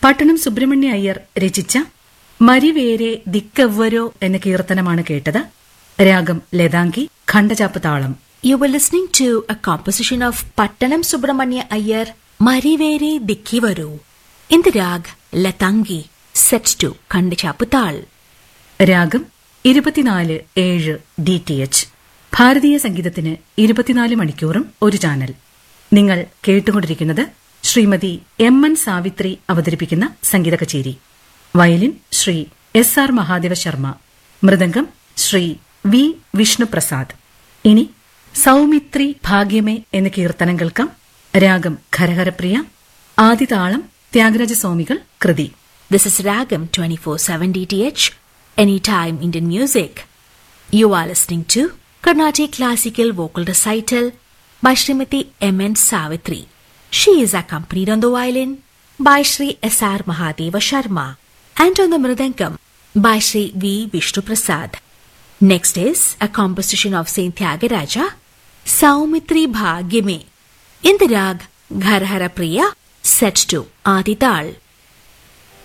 പട്ടണം സുബ്രഹ്മണ്യ അയ്യർ രചിച്ച മരിവേരെ ദിക്കവ്വരോ എന്ന കീർത്തനമാണ് കേട്ടത് രാഗം ലതാങ്കി ഖണ്ഡചാപ്പ് താളം You were listening to a composition of Pattanam Subramanya Iyer, Marivere Dikkivaru, in the rag Latangi, set to Kandichaputal. രാഗം ഇരുപത്തിനാല് ഏഴ് ഡി ടി എച്ച് ഭാരതീയ സംഗീതത്തിന് ഇരുപത്തിനാല് മണിക്കൂറും ഒരു ചാനൽ നിങ്ങൾ കേട്ടുകൊണ്ടിരിക്കുന്നത് ശ്രീമതി എം എൻ സാവിത്രി അവതരിപ്പിക്കുന്ന സംഗീത കച്ചേരി violin Shri S R Mahadeva Sharma mridangam Shri V Vishnuprasad ഇനി സൗമിത്രി ഭാഗ്യമേ എന്ന കീർത്തനം കേൾക്കാം രാഗം ഖരഹരപ്രിയ ആദിതാളം ത്യാഗരാജസ്വാമികൾ കൃതി This is Ragam 24/7 DTH, Anytime Indian Music. You are listening to Carnatic Classical Vocal Recital by Srimati M. N. Savitri. She is accompanied on the violin by Sri S. R. Mahadeva Sharma and on the mridangam by Sri V. Vishnu Prasad. Next is a composition of Saint Tyagaraja, Saumitri Bhagyame, in the rag Gharhara Priya, set to Adital.